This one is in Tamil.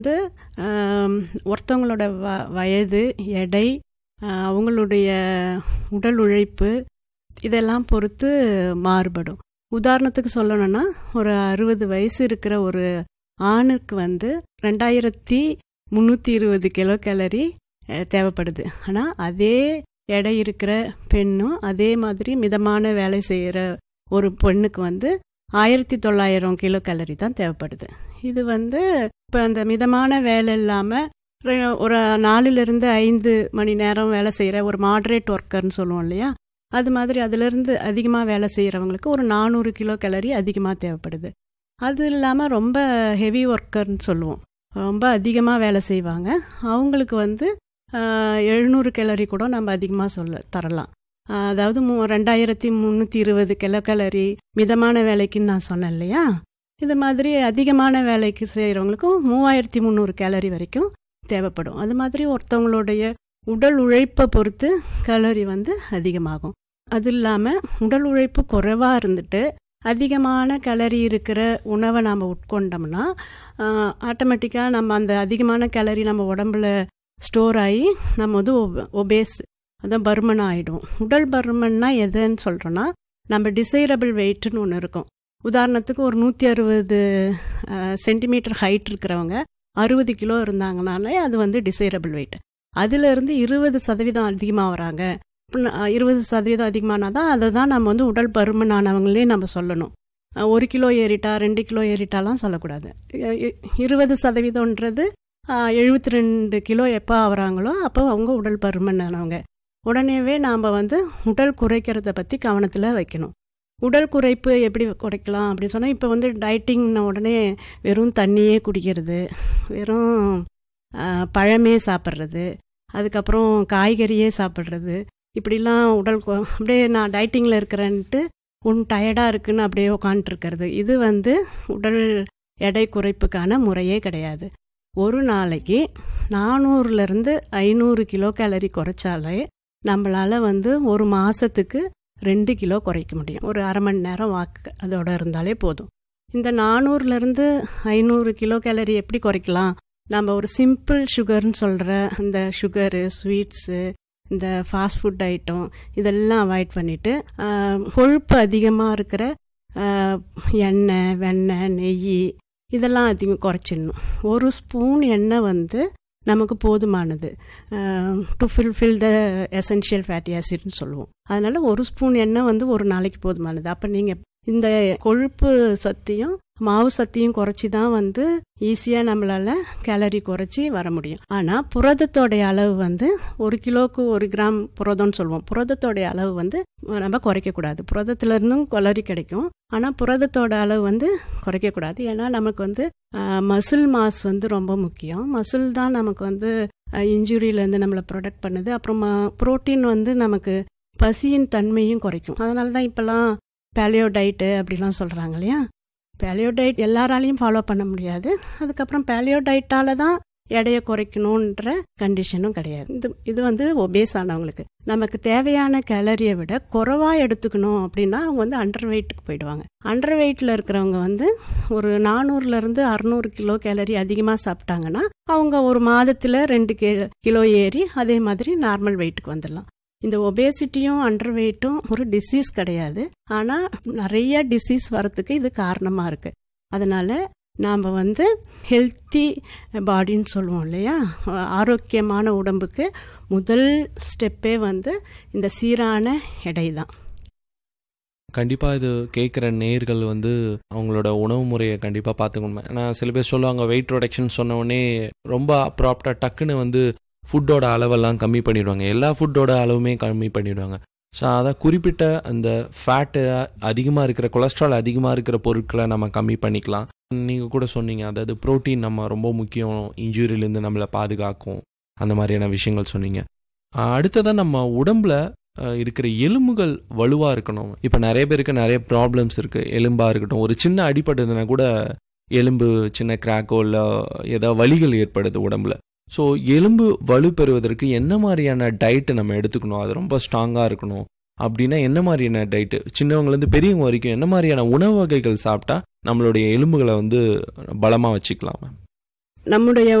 வந்து ஆம், ஒருத்தவங்களோட வ வயது எடை ஆ, அவங்களுடைய உடல் உழைப்பு இதெல்லாம் பொறுத்து மாறுபடும் உதாரணத்துக்கு சொல்லணும்னா ஒரு அறுபது வயசு இருக்கிற ஒரு ஆணுக்கு வந்து ரெண்டாயிரத்தி முந்நூற்றி இருபது கிலோ கேலரி அஹ், தேவைப்படுது ஆனால் அதே எடை இருக்கிற பெண்ணும் அதே மாதிரி மிதமான வேலை செய்கிற ஒரு பெண்ணுக்கு வந்து ஆயிரத்தி தொள்ளாயிரம் கிலோ கேலரி தான் தேவைப்படுது இது வந்து இப்போ அந்த மிதமான வேலை இல்லாமல் ஒரு நாலுலேருந்து ஐந்து மணி நேரம் வேலை செய்கிற ஒரு மாடரேட் ஒர்க்கர்னு சொல்லுவோம் இல்லையா அது மாதிரி அதுலேருந்து அதிகமாக வேலை செய்கிறவங்களுக்கு ஒரு நானூறு கிலோ கேலரி அதிகமாக தேவைப்படுது அது இல்லாமல் ரொம்ப ஹெவி ஒர்க்கர்னு சொல்லுவோம் ரொம்ப அதிகமாக வேலை செய்வாங்க அவங்களுக்கு வந்து எழுநூறு கேலரி கூட நம்ம அதிகமாக சொல்ல தரலாம் ஆஹ் அதாவது மூ ரெண்டாயிரத்தி முந்நூற்றி இருபது கிலோ கேலரி மிதமான வேலைக்குன்னு நான் சொன்னேன் இல்லையா இது மாதிரி அதிகமான வேலைக்கு செய்கிறவங்களுக்கும் மூவாயிரத்தி முந்நூறு கேலரி வரைக்கும் தேவைப்படும் அது மாதிரி ஒருத்தவங்களுடைய உடல் உழைப்பை பொறுத்து கேலரி வந்து அதிகமாகும் அது இல்லாமல் உடல் உழைப்பு குறைவாக இருந்துட்டு அதிகமான கேலரி இருக்கிற உணவை நாம் உட்கொண்டோம்னா ஆட்டோமேட்டிக்காக நம்ம அந்த அதிகமான கேலரி நம்ம உடம்புல ஸ்டோர் ஆகி நம்ம வந்து ஒபேஸ் அதான் பருமன் ஆகிடும் உடல் பருமன்னா எதுன்னு சொல்கிறோன்னா நம்ம டிசைரபிள் வெயிட்னு ஒன்று இருக்கும் உதாரணத்துக்கு ஒரு நூற்றி அறுபது சென்டிமீட்டர் ஹைட் இருக்கிறவங்க அறுபது கிலோ இருந்தாங்கனாலே அது வந்து டிசைரபிள் வெயிட் அதிலிருந்து இருபது சதவீதம் அதிகமாக வராங்க இருபது சதவீதம் அதிகமானா தான் அதை தான் நம்ம வந்து உடல் பருமனானவங்களே நம்ம சொல்லணும் அஹ் ஒரு கிலோ ஏறிட்டா ரெண்டு கிலோ ஏறிட்டாலாம் சொல்லக்கூடாது இ- இ- இருபது சதவீதம்ன்றது எழுபத்தி ரெண்டு கிலோ எப்போ ஆகுறாங்களோ அப்போ அவங்க உடல் பருமனானவங்க உடனேவே நாம் வந்து உடல் குறைக்கிறத பற்றி கவனத்தில் வைக்கணும் உடல் குறைப்பு எப்படி குறைக்கலாம் அப்படின்னு சொன்னால் இப்போ வந்து டயட்டிங்ன உடனே வெறும் தண்ணியே குடிக்கிறது வெறும் ஆ, பழமே சாப்பிட்றது அதுக்கப்புறம் காய்கறியே சாப்பிட்றது இப்படிலாம் உடல் கு- அப்படியே நான் டயட்டிங்கில் இருக்கிறேன்ட்டு ஒன் டயர்டாக இருக்குன்னு அப்படியே உட்காந்துருக்கிறது இது வந்து உடல் எடை குறைப்புக்கான முறையே கிடையாது ஒரு நாளைக்கு நானூறுலேருந்து ஐநூறு கிலோ கேலரி குறைச்சாலே நம்மளால் வந்து ஒரு மாதத்துக்கு ரெண்டு கிலோ குறைக்க முடியும் ஒரு அரை மணி நேரம் வாக்கு அதோட இருந்தாலே போதும் இந்த நானூறுலேருந்து ஐநூறு கிலோ கேலரி எப்படி குறைக்கலாம் நம்ம ஒரு சிம்பிள் சுகர்னு சொல்கிற இந்த சுகரு ஸ்வீட்ஸு இந்த ஃபாஸ்ட் ஃபுட் ஐட்டம் இதெல்லாம் அவாய்ட் பண்ணிவிட்டு கொழுப்பு அதிகமாக இருக்கிற ஆஹ், எண்ணெய் வெண்ணெய் நெய் இதெல்லாம் அதிகம் குறைச்சிடணும் ஒரு ஸ்பூன் எண்ணெய் வந்து நமக்கு போதுமானது to fulfil the essential fatty ஆசிட்னு சொல்லுவோம் அதனால ஒரு ஸ்பூன் எண்ணெய் வந்து ஒரு நாளைக்கு போதுமானது அப்போ நீங்கள் இந்த கொழுப்பு சத்தையும் மாவு சத்தையும் குறைச்சி தான் வந்து ஈஸியாக நம்மளால கேலரி குறைச்சி வர முடியும் ஆனால் புரதத்தோடைய அளவு வந்து ஒரு கிலோவுக்கு ஒரு கிராம் புரதம்னு சொல்லுவோம் புரதத்தோடைய அளவு வந்து நம்ம குறைக்கக்கூடாது புரதத்துல இருந்தும் கலரி கிடைக்கும் ஆனால் புரதத்தோட அளவு வந்து குறைக்கக்கூடாது ஏன்னா நமக்கு வந்து மசில் மாஸ் வந்து ரொம்ப முக்கியம் மசில் தான் நமக்கு வந்து இன்ஜுரியிலேருந்து நம்மளை ப்ரொடெக்ட் பண்ணுது அப்புறம் புரோட்டீன் வந்து நமக்கு பசியின் தன்மையும் குறைக்கும் அதனால தான் இப்போல்லாம் பேலியோ டயட்டு அப்படிலாம் சொல்கிறாங்க இல்லையா பேலியோ டயட் எல்லாராலையும் ஃபாலோ பண்ண முடியாது அதுக்கப்புறம் பேலியோ டயட்டால தான் எடையை குறைக்கணுன்ற கண்டிஷனும் கிடையாது இது இது வந்து ஒபேஸ் ஆனவங்களுக்கு நமக்கு தேவையான கேலரியை விட குறைவாக எடுத்துக்கணும் அப்படின்னா அவங்க வந்து அண்டர் வெயிட்டுக்கு போயிடுவாங்க அண்டர் வெயிட்டில் இருக்கிறவங்க வந்து ஒரு நானூறுலேருந்து அறநூறு கிலோ கேலரி அதிகமாக சாப்பிட்டாங்கன்னா அவங்க ஒரு மாதத்தில் ரெண்டு கி கிலோ ஏறி அதே மாதிரி நார்மல் வெயிட்டுக்கு வந்துடலாம் இந்த ஒபேசிட்டியும் அண்டர் வெயிட்டும் ஒரு டிசீஸ் கிடையாது ஆனால் நிறைய டிசீஸ் வரத்துக்கு இது காரணமாக இருக்குது அதனால் நாம் வந்து ஹெல்த்தி பாடின்னு சொல்லுவோம் இல்லையா ஆரோக்கியமான உடம்புக்கு முதல் ஸ்டெப்பே வந்து இந்த சீரான எடை தான் கண்டிப்பாக இது கேட்குற நேர்கள் வந்து அவங்களோட உணவு முறையை கண்டிப்பாக பார்த்துக்கணும் ஏன்னா சில பேர் சொல்லுவாங்க வெயிட் ரிடக்ஷன் சொன்ன உடனே ரொம்ப ப்ராப்டாக டக்குன்னு வந்து ஃபுட்டோட அளவெல்லாம் கம்மி பண்ணிடுவாங்க எல்லா ஃபுட்டோட அளவுமே கம்மி பண்ணிடுவாங்க ஸோ அதை குறிப்பிட்ட அந்த ஃபேட்டு அதிகமாக இருக்கிற கொலஸ்ட்ரால் அதிகமாக இருக்கிற பொருட்களை நம்ம கம்மி பண்ணிக்கலாம் நீங்கள் கூட சொன்னீங்க அதாவது ப்ரோட்டீன் நம்ம ரொம்ப முக்கியம் இன்ஜுரியிலேருந்து நம்மளை பாதுகாக்கும் அந்த மாதிரியான விஷயங்கள் சொன்னீங்க ஆஹ் அடுத்ததா நம்ம உடம்புல ஆஹ் இருக்கிற எலும்புகள் வலுவாக இருக்கணும் இப்போ நிறைய பேருக்கு நிறைய ப்ராப்ளம்ஸ் இருக்குது எலும்பாக இருக்கட்டும் ஒரு சின்ன அடிபட்டதுன்னா கூட எலும்பு சின்ன கிராக்கோ இல்லை ஏதாவது வலிகள் ஏற்படுது உடம்புல ஸோ எலும்பு வலு பெறுவதற்கு என்ன மாதிரியான டயட்டு நம்ம எடுத்துக்கணும் அது ரொம்ப ஸ்ட்ராங்காக இருக்கணும் அப்படின்னா என்ன மாதிரியான டயட்டு சின்னவங்கலேருந்து பெரியவங்க வரைக்கும் என்ன மாதிரியான உணவு வகைகள் சாப்பிட்டா நம்மளுடைய எலும்புகளை வந்து பலமாக வச்சுக்கலாம் நம்முடைய